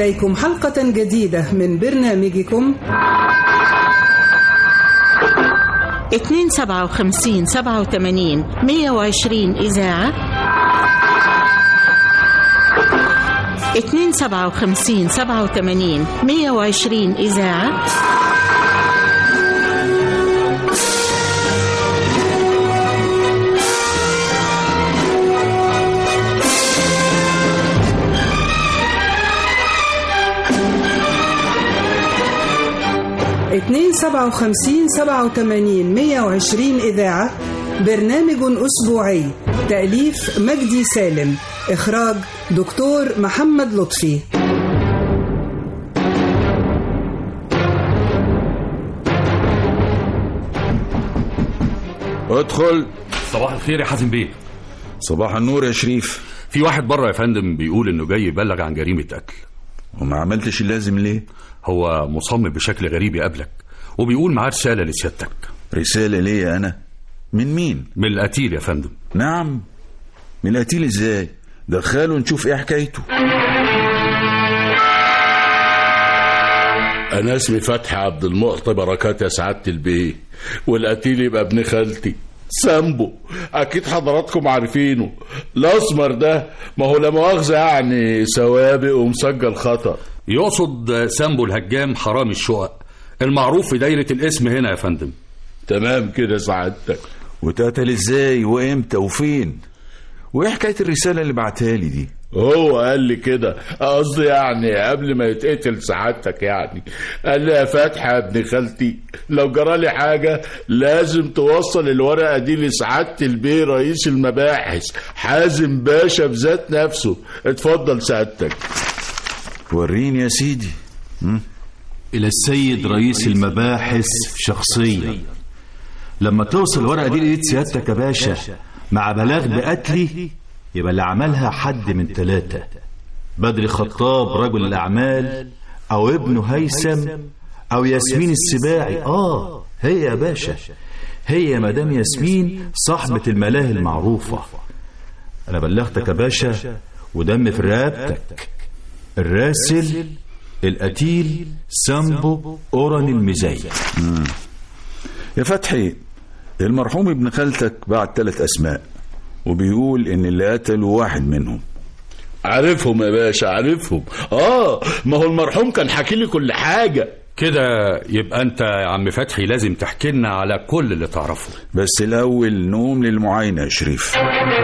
إليكم حلقة جديدة من برنامجكم 257 87 120 إذاعة 257 87 120 إذاعة اتنين سبعة وخمسين سبعة وتمانين مية وعشرين إذاعة برنامج أسبوعي تأليف مجدي سالم إخراج دكتور محمد لطفي ادخل صباح الخير يا حازم بيه صباح النور يا شريف في واحد بره يا فندم بيقول انه جاي يبلغ عن جريمه قتل وما عملتش اللازم ليه هو مصمم بشكل غريب يقابلك وبيقول معاه رساله لسيادتك رسالة ليه أنا من مين من القتيل يا فندم نعم من القتيل ازاي دخله نشوف ايه حكايته أنا اسمي فتحي عبد المعطي بركات يا سعادة البيه والقتيل يبقى ابن خالتي سامبو أكيد حضراتكم عارفينه الأسمر ده ما هو لا مؤاخذة يعني سوابق ومسجل خطأ يقصد سامبو الهجام حرامي الشقق المعروف في دايره الاسم هنا يا فندم تمام كده سعادتك واتقتل ازاي وامتى وفين وايه حكاية الرسالة اللي بعتها لي دي هو قال لي كده قصدي يعني قبل ما يتقتل سعادتك يعني قال لي يا فتحي يا ابن خالتي لو جرالي حاجة لازم توصل الورقة دي لسعادة البيه رئيس المباحث حازم باشا بذات نفسه اتفضل سعادتك وريني يا سيدي إلى السيد رئيس المباحث شخصيا لما توصل الورقة دي لإيد سيادتك يا باشا مع بلاغ بقتلي يبقى اللي عملها حد من ثلاثة بدري خطاب رجل الأعمال أو ابنه هيثم أو ياسمين السباعي آه هي يا باشا هي مدام ياسمين صاحبة الملاهي المعروفة أنا بلغتك يا باشا ودم في رقبتك الراسل القتيل سامبو أوران المزاي يا فتحي المرحوم ابن خالتك بعت ثلاث اسماء وبيقول ان اللي قتلوا واحد منهم عارفهم يا باشا عارفهم اه ما هو المرحوم كان حكي لي كل حاجة كده يبقى انت يا عم فتحي لازم تحكي لنا على كل اللي تعرفه بس الاول نقوم للمعاينة يا شريف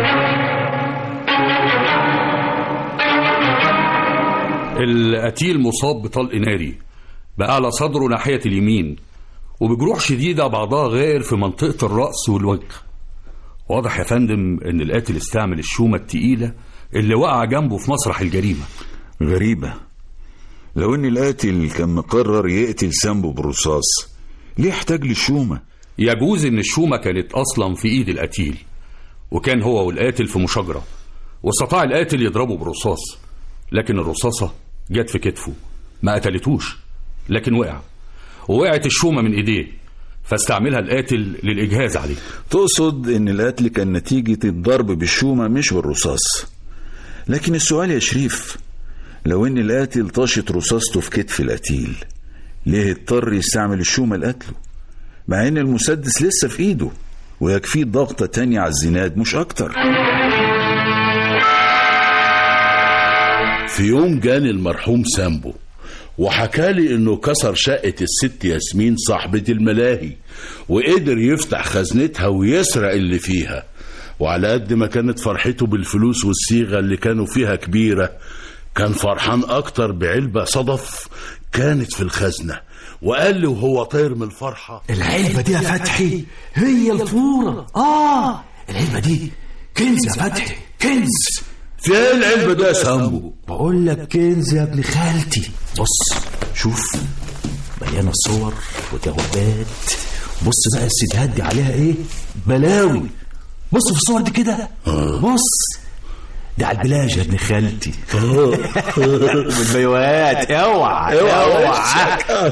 القتيل مصاب بطلق ناري بأعلى صدره ناحية اليمين وبجروح شديدة بعضها غير في منطقة الرأس والوجه واضح يا فندم ان القاتل استعمل الشومة التقيلة اللي وقع جنبه في مسرح الجريمة غريبة لو ان القاتل كان مقرر يقتل سامبو بالرصاص ليه احتاج للشومة يجوز ان الشومة كانت اصلا في ايد القتيل وكان هو والقاتل في مشاجرة واستطاع القاتل يضربه بالرصاص لكن الرصاصة جت في كتفه ما قتلتوش لكن وقع ووقعت الشومة من ايديه فاستعملها القاتل للإجهاز عليه تقصد ان القتل كان نتيجة الضرب بالشومة مش بالرصاص لكن السؤال يا شريف لو ان القاتل طاشت رصاصته في كتف القتيل ليه اضطر يستعمل الشومة لقتله مع ان المسدس لسه في ايده ويكفيه ضغطة تانية على الزناد مش اكتر في يوم جاني المرحوم سامبو وحكالي انه كسر شقة الست ياسمين صاحبة الملاهي وقدر يفتح خزنتها ويسرق اللي فيها وعلى قد ما كانت فرحته بالفلوس والصيغة اللي كانوا فيها كبيرة كان فرحان اكتر بعلبة صدف كانت في الخزنة وقال لي وهو طاير من الفرحة العلبة دي يا فتحي هي الفورة آه العلبة دي كنز يا فتحي كنز في ايه العلبة ده يا سامبو بقول لك كنز يا ابن خالتي بص شوف مليانة صور وجوابات بص بقى السيديهات دي عليها ايه بلاوي بص في الصور دي كده بص دي على البلاج يا ابن خالتي بالبيوات اوعى اوعى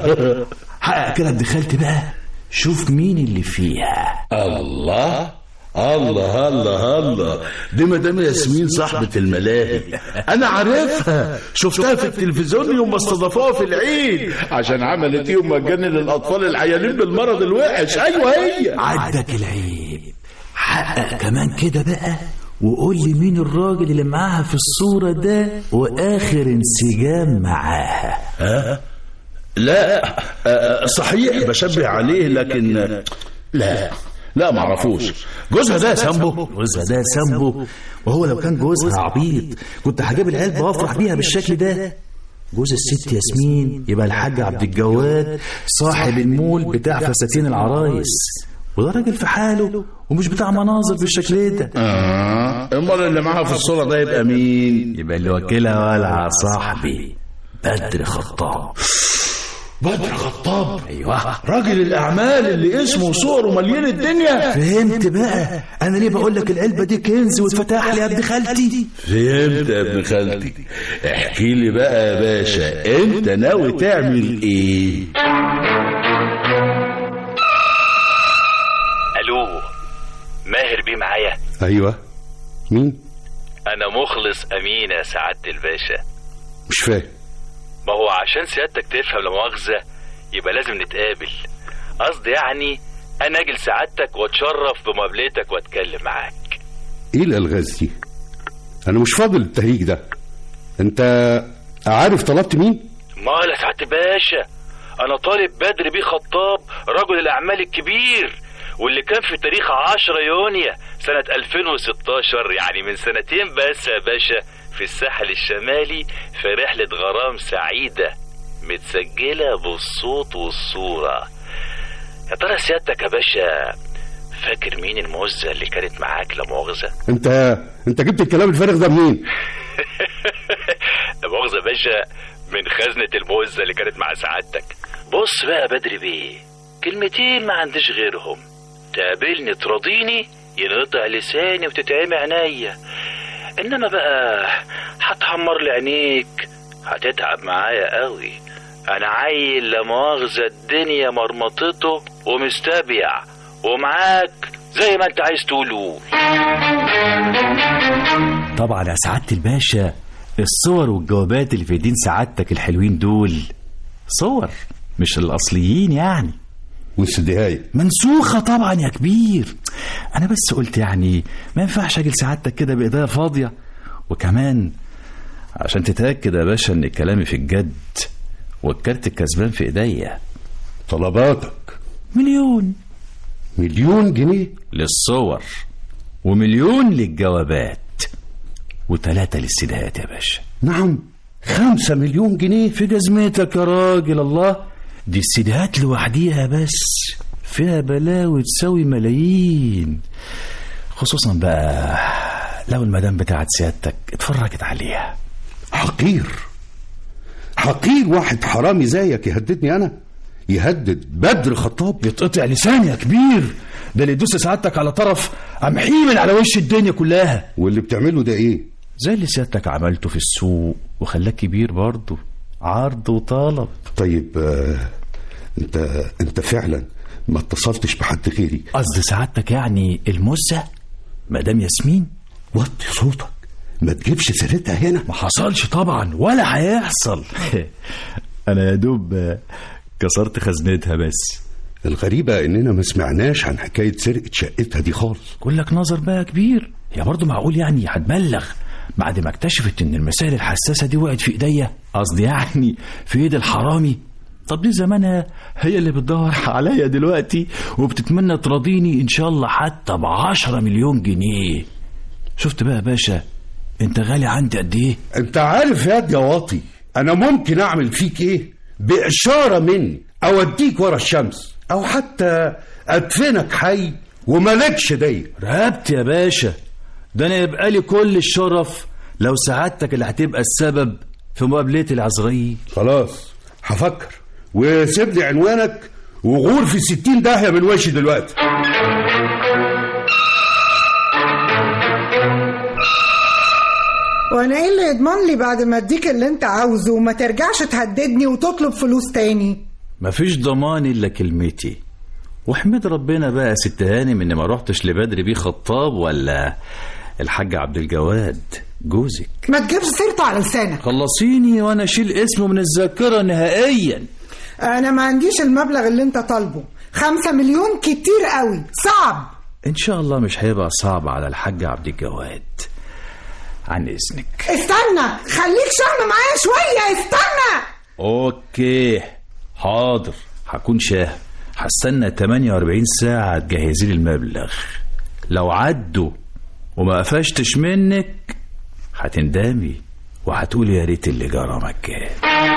حقق كده ابن خالتي بقى شوف مين اللي فيها الله الله الله الله دي مدام ياسمين صاحبة الملاهي انا عارفها شفتها في التلفزيون يوم ما استضافوها في العيد عشان عملت يوم مجاني للاطفال العيانين بالمرض الوحش ايوه هي عدك العيب حقق كمان كده بقى وقول لي مين الراجل اللي معاها في الصورة ده وآخر انسجام معاها لا آه، صحيح بشبه عليه لكن لا لا معرفوش جوزها ده يا سامبو جوزها ده سامبو وهو لو كان جوزها عبيط كنت هجيب العلبة وافرح بيها بالشكل ده جوز الست ياسمين يبقى الحاج عبد الجواد صاحب المول بتاع فساتين العرايس وده راجل في حاله ومش بتاع مناظر بالشكل ده اه امال اللي معاها في الصورة ده يبقى مين يبقى اللي وكيلها ولع صاحبي بدر خطاب بدر خطاب ايوه راجل الاعمال اللي اسمه وصوره مليان الدنيا فهمت بقى انا ليه بقول لك العلبه دي كنز واتفتح لي يا ابن خالتي فهمت يا ابن خالتي احكي لي بقى يا باشا انت ناوي تعمل ايه الو ماهر بيه معايا ايوه مين انا مخلص امين يا سعاده الباشا مش فاهم ما هو عشان سيادتك تفهم لا مؤاخذه يبقى لازم نتقابل قصدي يعني انا اجي لسعادتك واتشرف بمقابلتك واتكلم معاك ايه الالغاز دي انا مش فاضل التهريج ده انت عارف طلبت مين مال يا سعاده الباشا انا طالب بدر بيه خطاب رجل الاعمال الكبير واللي كان في تاريخ 10 يونيو سنة 2016 يعني من سنتين بس يا باشا في الساحل الشمالي في رحلة غرام سعيدة متسجلة بالصوت والصورة يا ترى سيادتك يا باشا فاكر مين الموزة اللي كانت معاك لا مؤاخذة؟ انت انت جبت الكلام الفارغ ده منين لا مؤاخذة يا باشا من خزنة الموزة اللي كانت مع سعادتك بص بقى بدري بيه كلمتين ما عنديش غيرهم تقابلني تراضيني ينقطع لساني وتتعمي عينيا انما بقى هتحمر لي عينيك هتتعب معايا قوي انا عيل لا مؤاخذة الدنيا مرمطته ومستبيع ومعاك زي ما انت عايز تقوله طبعا يا سعاده الباشا الصور والجوابات اللي في ايدين سعادتك الحلوين دول صور مش الاصليين يعني والسدهاية منسوخة طبعا يا كبير أنا بس قلت يعني ما ينفعش أجي لسعادتك كده بإيديا فاضية وكمان عشان تتأكد يا باشا إن كلامي في الجد والكارت الكسبان في إيديا طلباتك مليون مليون جنيه للصور ومليون للجوابات وتلاتة للسيدات يا باشا نعم خمسة مليون جنيه في جزمتك يا راجل الله دي السيديهات لوحديها بس فيها بلاوي تساوي ملايين خصوصا بقى لو المدام بتاعت سيادتك اتفرجت عليها حقير حقير واحد حرامي زيك يهددني انا يهدد بدر خطاب يتقطع لساني يا كبير ده اللي يدوس سعادتك على طرف امحيه من على وش الدنيا كلها واللي بتعمله ده ايه زي اللي سيادتك عملته في السوق وخلاك كبير برضه عرض وطلب طيب آه انت انت فعلا ما اتصلتش بحد غيري قصد سعادتك يعني المزة مدام ياسمين وطي صوتك ما تجيبش سيرتها هنا ما حصلش طبعا ولا هيحصل انا يا دوب كسرت خزنتها بس الغريبة اننا ما سمعناش عن حكاية سرقة شقتها دي خالص كلك نظر بقى يا كبير هي برضه معقول يعني هتبلغ بعد ما اكتشفت ان المسائل الحساسة دي وقعت في ايديا قصدي يعني في ايد الحرامي طب دي زمانها هي اللي بتدور عليا دلوقتي وبتتمنى تراضيني ان شاء الله حتى بعشرة مليون جنيه شفت بقى يا باشا انت غالي عندي قد ايه انت عارف يا يا واطي انا ممكن اعمل فيك ايه باشارة مني اوديك ورا الشمس او حتى ادفنك حي وملكش دايق رقبت يا باشا ده انا يبقى لي كل الشرف لو سعادتك اللي هتبقى السبب في مقابلتي العزرائيل خلاص هفكر وسيب لي عنوانك وغور في ستين داهية من وشي دلوقتي وانا ايه اللي يضمن لي بعد ما اديك اللي انت عاوزه وما ترجعش تهددني وتطلب فلوس تاني مفيش ضمان الا كلمتي واحمد ربنا بقى يا ست هانم اني ما رحتش لبدر بيه خطاب ولا الحاج عبد الجواد جوزك ما تجيبش سيرته على لسانك خلصيني وانا اشيل اسمه من الذاكره نهائيا انا ما عنديش المبلغ اللي انت طالبه خمسة مليون كتير قوي صعب ان شاء الله مش هيبقى صعب على الحاج عبد الجواد عن اذنك استنى خليك شهم معايا شوية استنى اوكي حاضر هكون شاهد هستنى 48 ساعة تجهزي لي المبلغ لو عدوا وما قفشتش منك هتندمي وهتقولي يا ريت اللي جرى مكان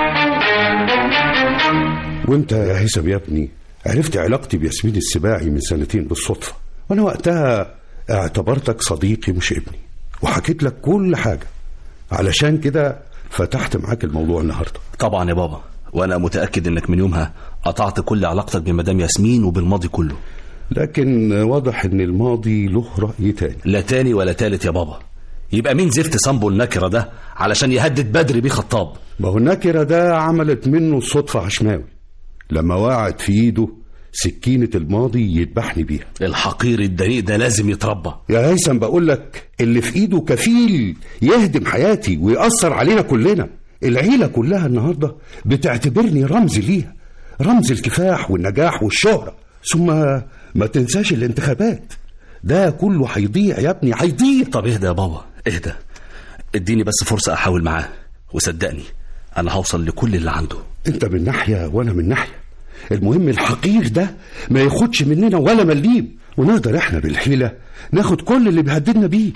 وانت يا هيثم يا ابني عرفت علاقتي بياسمين السباعي من سنتين بالصدفة وانا وقتها اعتبرتك صديقي مش ابني وحكيت لك كل حاجة علشان كده فتحت معاك الموضوع النهاردة طبعا يا بابا وانا متاكد انك من يومها قطعت كل علاقتك بمدام ياسمين وبالماضي كله لكن واضح ان الماضي له رأي تاني لا تاني ولا تالت يا بابا يبقى مين زفت صنبو النكره ده علشان يهدد بدري بيه خطاب ما هو النكرة ده عملت منه صدفة عشماوي لما وقعت في ايده سكينة الماضي يذبحني بيها الحقير الدنيء ده لازم يتربى يا هيثم بقول لك اللي في ايده كفيل يهدم حياتي ويأثر علينا كلنا العيلة كلها النهاردة بتعتبرني رمز ليها رمز الكفاح والنجاح والشهرة ثم ما تنساش الانتخابات ده كله هيضيع يا ابني هيضيع طب اهدى يا بابا اهدى اديني بس فرصه احاول معاه وصدقني انا هوصل لكل اللي عنده انت من ناحية وانا من ناحية المهم الحقير ده ما ياخدش مننا ولا مليم ونقدر احنا بالحيلة ناخد كل اللي بيهددنا بيه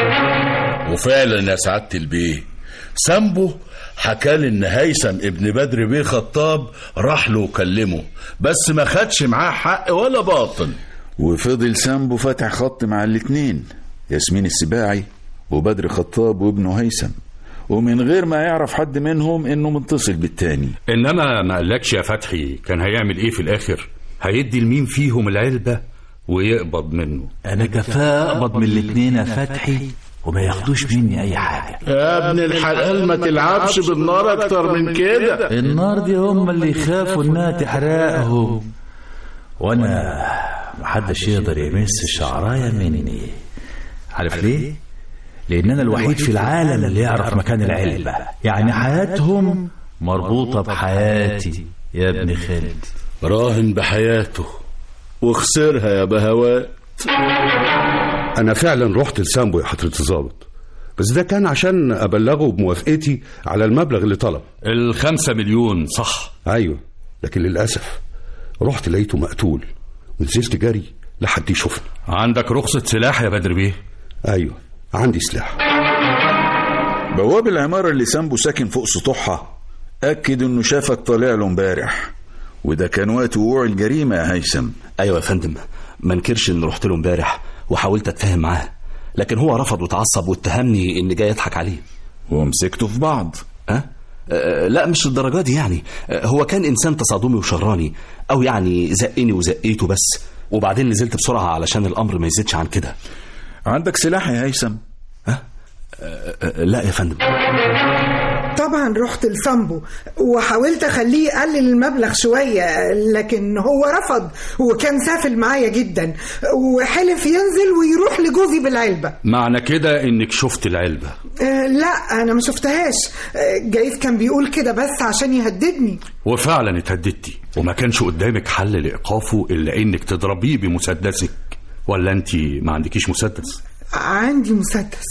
وفعلا يا سعادة البيه سامبو حكالي ان هيثم ابن بدر بيه خطاب راح له وكلمه بس ما خدش معاه حق ولا باطل وفضل سامبو فاتح خط مع الاتنين ياسمين السباعي وبدر خطاب وابنه هيثم ومن غير ما يعرف حد منهم انه متصل بالتاني انما ما قالكش يا فتحي كان هيعمل ايه في الاخر هيدي لمين فيهم العلبه ويقبض منه انا كفاء اقبض من الاتنين يا فتحي وما ياخدوش مني اي حاجه يا ابن الحلال ما تلعبش بالنار اكتر من كده النار دي هم اللي يخافوا انها تحرقهم وانا محدش يقدر يمس شعرايه مني عارف ليه لان انا الوحيد في العالم اللي يعرف مكان العلبه يعني حياتهم مربوطه بحياتي يا ابن خالد راهن بحياته وخسرها يا بهوات انا فعلا رحت لسامبو يا حضرة الظابط بس ده كان عشان ابلغه بموافقتي على المبلغ اللي طلب الخمسة مليون صح ايوه لكن للاسف رحت لقيته مقتول ونزلت جري لحد يشوفني عندك رخصة سلاح يا بدر بيه ايوه عندي سلاح بواب العمارة اللي سامبو ساكن فوق سطوحها أكد إنه شافك طالع له امبارح وده كان وقت وقوع الجريمة يا هيثم ايوه يا فندم ما انكرش ان رحت له امبارح وحاولت اتفاهم معاه لكن هو رفض وتعصب واتهمني اني جاي اضحك عليه ومسكته في بعض ها أه لا مش الدرجات دي يعني أه هو كان انسان تصادمي وشراني او يعني زقني وزقيته بس وبعدين نزلت بسرعه علشان الامر ما يزيدش عن كده عندك سلاح يا هيثم ها أه أه لا يا فندم طبعا رحت لسامبو وحاولت اخليه يقلل المبلغ شوية لكن هو رفض وكان سافل معايا جدا وحلف ينزل ويروح لجوزي بالعلبة معنى كده انك شفت العلبة آه لا انا ما شفتهاش آه جايز كان بيقول كده بس عشان يهددني وفعلا اتهددتي وما كانش قدامك حل لايقافه الا انك تضربيه بمسدسك ولا انت ما عندكيش مسدس عندي مسدس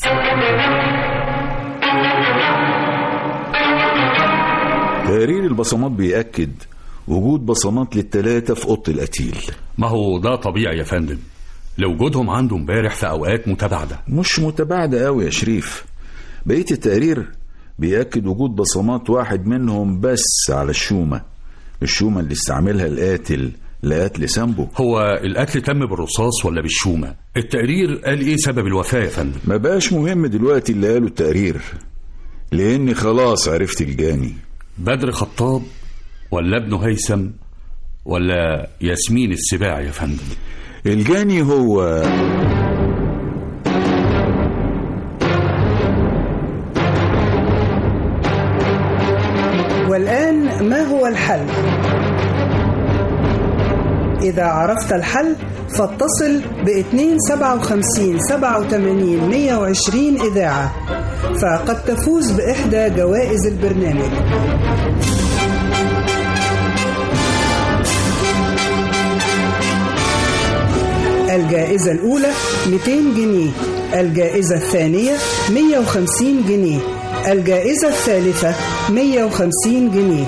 تقرير البصمات بيأكد وجود بصمات للتلاتة في أوضة القتيل ما هو ده طبيعي يا فندم لوجودهم عنده امبارح في اوقات متباعده مش متباعدة قوي يا شريف بقية التقرير بيأكد وجود بصمات واحد منهم بس على الشومة الشومة اللي استعملها القاتل لقتل سامبو هو القتل تم بالرصاص ولا بالشومه التقرير قال ايه سبب الوفاه يا فندم ما بقاش مهم دلوقتي اللي قاله التقرير لأني خلاص عرفت الجاني بدر خطاب ولا ابنه هيثم ولا ياسمين السباع يا فندم الجاني هو والآن ما هو الحل؟ إذا عرفت الحل فاتصل ب 257 87 120 إذاعة فقد تفوز بإحدى جوائز البرنامج الجائزة الأولى 200 جنيه الجائزة الثانية 150 جنيه الجائزة الثالثة 150 جنيه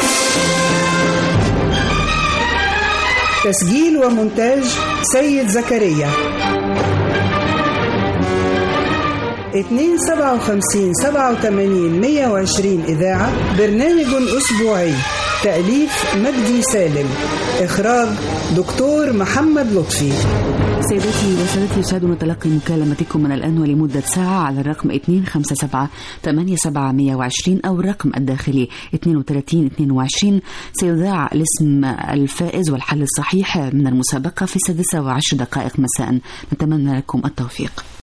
تسجيل ومونتاج سيد زكريا 257 87 120 إذاعة برنامج أسبوعي تأليف مجدي سالم إخراج دكتور محمد لطفي سيداتي وسادتي يسعدنا تلقي مكالمتكم من الآن ولمدة ساعة على الرقم 257 8720 أو الرقم الداخلي 32 22 سيذاع الاسم الفائز والحل الصحيح من المسابقة في السادسة وعشر دقائق مساء نتمنى لكم التوفيق